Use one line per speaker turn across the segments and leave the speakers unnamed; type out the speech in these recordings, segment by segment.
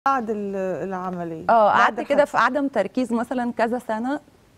بعد ال- العمليه
اه
بعد
قعدت كده
الحادثة.
في عدم تركيز مثلا كذا سنه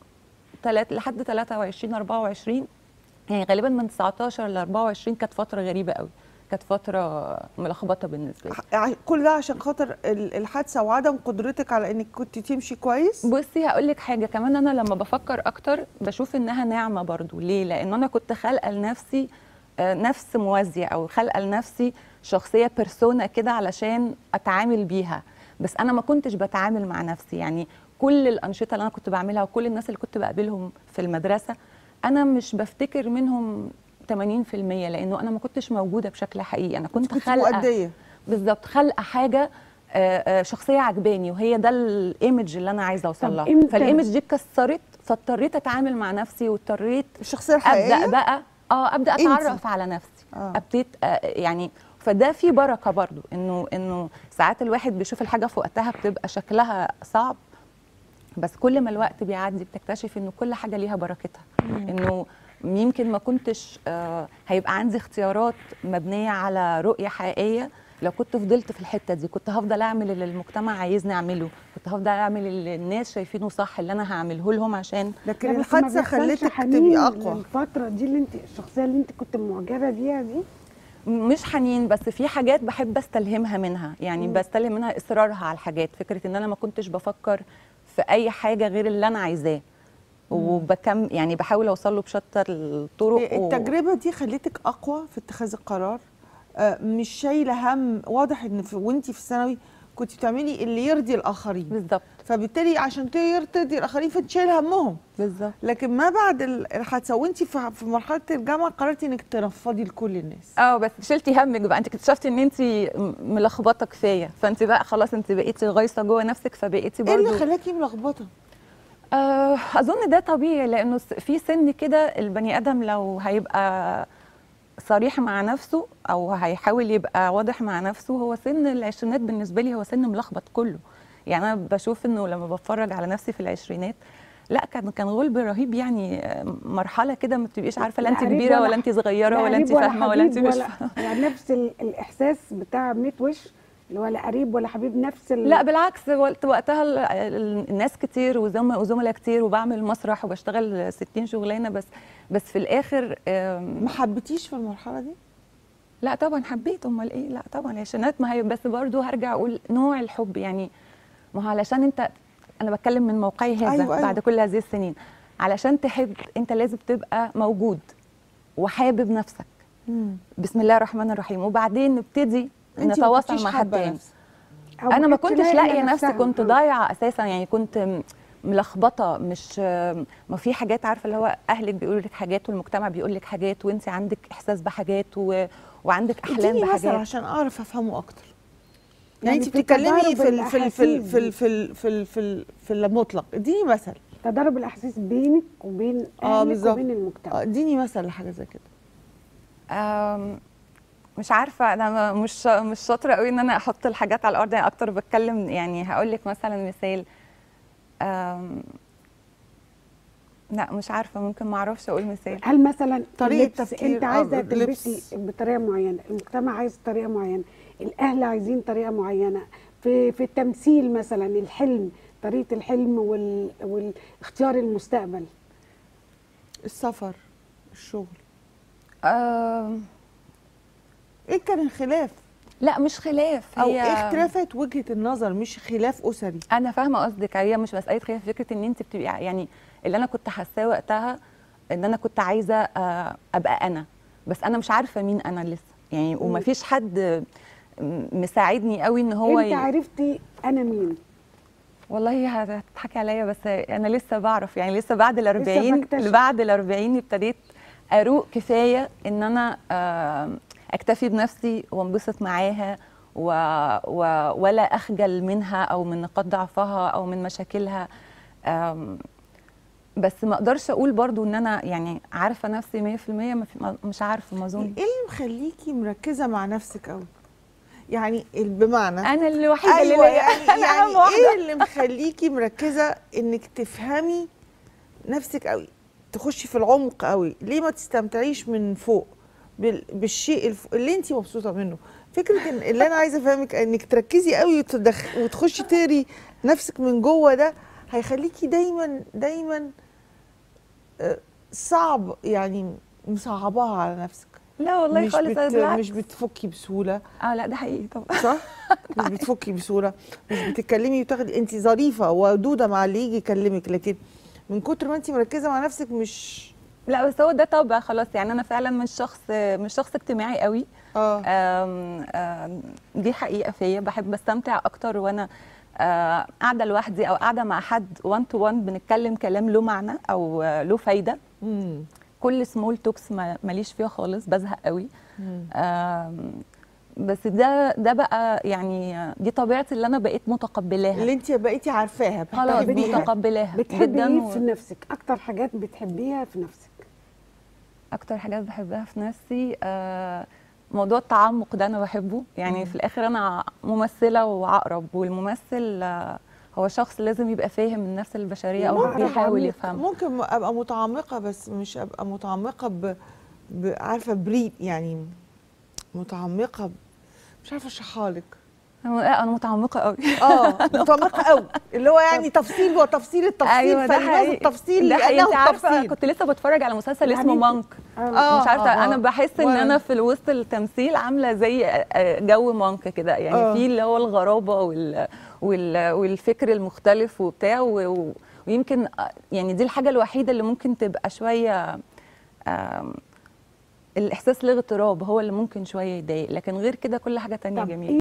تلات لحد 23 24 يعني غالبا من 19 ل 24 كانت فتره غريبه قوي كانت فتره ملخبطه بالنسبه لي
ع- كل ده عشان خاطر ال- الحادثه وعدم قدرتك على انك كنت تمشي كويس
بصي هقول لك حاجه كمان انا لما بفكر اكتر بشوف انها نعمه برضو ليه لان انا كنت خالقه لنفسي آه، نفس موازيه او خالقه لنفسي شخصيه بيرسونا كده علشان اتعامل بيها بس انا ما كنتش بتعامل مع نفسي يعني كل الانشطه اللي انا كنت بعملها وكل الناس اللي كنت بقابلهم في المدرسه انا مش بفتكر منهم 80% لانه انا ما كنتش موجوده بشكل حقيقي انا كنت
كنت
خالقه
مؤديه
بالظبط خالقه حاجه آه، آه، شخصيه عجباني وهي ده الايمج اللي انا عايزه اوصل
طب
لها
إمتى؟
فالايمج دي اتكسرت فاضطريت اتعامل مع نفسي واضطريت
الشخصيه الحقيقيه
ابدا بقى اه ابدا
إنتي.
اتعرف على نفسي
آه.
ابتديت آه يعني فده في بركه برضو انه انه ساعات الواحد بيشوف الحاجه في وقتها بتبقى شكلها صعب بس كل ما الوقت بيعدي بتكتشف انه كل حاجه ليها بركتها انه يمكن ما كنتش آه هيبقى عندي اختيارات مبنيه على رؤيه حقيقيه لو كنت فضلت في الحته دي كنت هفضل اعمل اللي المجتمع عايزني اعمله كنت هفضل اعمل اللي الناس شايفينه صح اللي انا هعمله لهم عشان
لكن
لا، بس ما
الحادثه
بيحصلش
خلتك
حنين
تبقي اقوى
الفترة دي اللي انت الشخصية اللي انت كنت معجبة بيها دي
مش حنين بس في حاجات بحب استلهمها منها يعني
مم.
بستلهم منها اصرارها على الحاجات فكره ان انا ما كنتش بفكر في اي حاجه غير اللي انا عايزاه وبكم يعني بحاول اوصل له بشتى الطرق و-
التجربه دي خلتك اقوى في اتخاذ القرار آه، مش شايله هم واضح ان في وانت في الثانوي كنت بتعملي اللي يرضي الاخرين
بالظبط
فبالتالي عشان تقدري ترضي الاخرين فانت شايله همهم
بالظبط
لكن ما بعد ال- الحادثه وانت في في مرحله الجامعه قررتي انك تنفضي لكل الناس
اه بس شلتي همك بقى انت اكتشفتي ان انت م- ملخبطه كفايه فانت بقى خلاص انت بقيتي غايصه جوه نفسك فبقيتي
ايه اللي
برضه
خلاكي ملخبطه
آه، اظن ده طبيعي لانه س- في سن كده البني ادم لو هيبقى صريح مع نفسه او هيحاول يبقى واضح مع نفسه هو سن العشرينات بالنسبه لي هو سن ملخبط كله يعني انا بشوف انه لما بتفرج على نفسي في العشرينات لا كان كان غلب رهيب يعني آه، مرحله كده ما بتبقيش عارفه لا انت
لا قريب
كبيره
ولا
ولا انت صغيره
لا
ولا انت
قريب
فاهمه ولا انت
حبيب
مش
ولا-
فاهمه
يعني نفس ال- الاحساس بتاع ميت وش اللي هو لا قريب ولا حبيب نفس ال...
لا بالعكس وقت وقتها ال- ال- الناس كتير وزم- وزملاء كتير وبعمل مسرح وبشتغل 60 شغلانه بس بس في الاخر آم،
ما حبيتيش في المرحله دي
لا طبعا حبيت امال ايه لا طبعا العشرينات ما هي بس برضو هرجع اقول نوع الحب يعني ما هو علشان انت انا بتكلم من موقعي هذا
أيوة،
أيوة
أيوة.
بعد كل هذه السنين علشان تحب انت لازم تبقى موجود وحابب نفسك بسم الله الرحمن الرحيم وبعدين نبتدي
انت ما
نتواصل
كنتيش
مع حد
حابة
تاني
نفسك.
أو
انا ما
كانتش
كنتش لاقيه نفسي
نفسها.
كنت
آه.
ضايعه اساسا يعني كنت م- ملخبطه مش ما في حاجات عارفه اللي هو اهلك بيقولوا لك حاجات والمجتمع بيقول لك حاجات وانت عندك احساس بحاجات و... وعندك احلام
اديني مثل
بحاجات
عشان اعرف افهمه اكتر يعني
يعني
انت
في
بتتكلمي
تضارب
في ال- في ال- في ال-
الأحاسيس
في ال- في ال- في ال- في ال- في المطلق اديني مثل
تضارب الاحاسيس بينك وبين
اه
اهلك
بالظبط
وبين المجتمع
آه، اديني مثل لحاجه زي كده
أم، مش عارفه انا ما- مش مش شاطره قوي ان انا احط الحاجات على الارض يعني اكتر بتكلم يعني هقول لك مثلا مثال أم، لا مش عارفه ممكن ما اعرفش اقول مثال
هل مثلا
طريقة
اللبس
تفكير،
انت
آه،
عايزه
اللبس.
تلبسي بطريقه معينه المجتمع عايز طريقه معينه الاهل عايزين طريقه معينه في في التمثيل مثلا الحلم طريقه الحلم وال والاختيار المستقبل
السفر الشغل
أم،
ايه كان الخلاف
لا مش خلاف
او
هي
ايه اختلافات وجهه النظر مش خلاف اسري
انا فاهمه قصدك هي مش مساله خلاف فكره ان انت بتبقي يعني اللي انا كنت حاساه وقتها ان انا كنت عايزه آه، ابقى انا بس انا مش عارفه مين انا لسه يعني ومفيش حد م- مساعدني قوي ان هو
انت
ي...
عرفتي انا مين
والله هتضحكي عليا بس انا لسه بعرف يعني لسه بعد ال 40
بكتشف.
بعد ال 40 ابتديت اروق كفايه ان انا آه، اكتفي بنفسي وانبسط معاها و... و... ولا اخجل منها او من نقاط ضعفها او من مشاكلها آم، بس ما اقدرش اقول برضو ان انا يعني عارفه نفسي 100% ما في... ما- مش عارفه ما اظن
ايه اللي مخليكي مركزه مع نفسك قوي يعني ال- بمعنى
انا الوحيده اللي
ايوه
ليا
يعني,
انا اهم
يعني
واحده
ايه اللي مخليكي مركزه انك تفهمي نفسك قوي تخشي في العمق قوي ليه ما تستمتعيش من فوق بال- بالشيء الف- اللي انت مبسوطه منه فكره ان اللي انا عايزه افهمك انك تركزي قوي وتدخ... وتخشي تقري نفسك من جوه ده هيخليكي دايما دايما آه، صعب يعني مصعباها على نفسك
لا والله
مش
خالص
بت...
أنا بالعكس.
مش بتفكي بسهوله
اه لا ده حقيقي طبعا
صح مش بتفكي بسهوله مش بتتكلمي وتاخدي انت ظريفه ودوده مع اللي يجي يكلمك لكن من كتر ما انت مركزه مع نفسك مش
لا بس هو ده طبع خلاص يعني انا فعلا مش شخص مش شخص اجتماعي قوي
اه
آم، آم، دي حقيقه فيا بحب استمتع اكتر وانا آه، قاعده لوحدي او قاعده مع حد 1 تو 1 بنتكلم كلام له معنى او آه، له فايده
امم
كل سمول توكس ما- ماليش فيها خالص بزهق قوي
مم.
آم، بس ده ده بقى يعني دي طبيعتي اللي انا بقيت متقبلاها
اللي انت بقيتي عارفاها
خلاص
بتحبيها.
متقبلاها
بتحبي
جدا
ايه
و-
في نفسك اكتر حاجات بتحبيها في نفسك
اكتر حاجات بحبها في نفسي آه، موضوع التعمق ده انا بحبه يعني في الاخر انا ممثله وعقرب والممثل آه، هو شخص لازم يبقى فاهم النفس البشريه او
ممكن
بيحاول
عميق.
يفهم
ممكن ابقى متعمقه بس مش ابقى متعمقه ب... ب... عارفه بريد يعني متعمقه ب... مش عارفه اشرحها لك
لا انا متعمقه قوي
اه متعمقه قوي اللي هو يعني تفصيل وتفصيل التفصيل
ايوه ده
فلماذا
حقيقي
التفصيل
ده حقيقي
لأنه
انت عارفه
التفصيل.
كنت لسه بتفرج على مسلسل اسمه
حبيبتي.
مانك
آه،
مش عارفه
آه،
انا
آه.
بحس ان
وأنا-
انا في وسط التمثيل عامله زي آه، جو مانك كده يعني
آه.
في اللي هو الغرابه وال وال والفكر المختلف وبتاع و- و- ويمكن آه، يعني دي الحاجه الوحيده اللي ممكن تبقى شويه آم، الاحساس الاغتراب هو اللي ممكن شويه يضايق لكن غير كده كل حاجه تانية
طب
جميله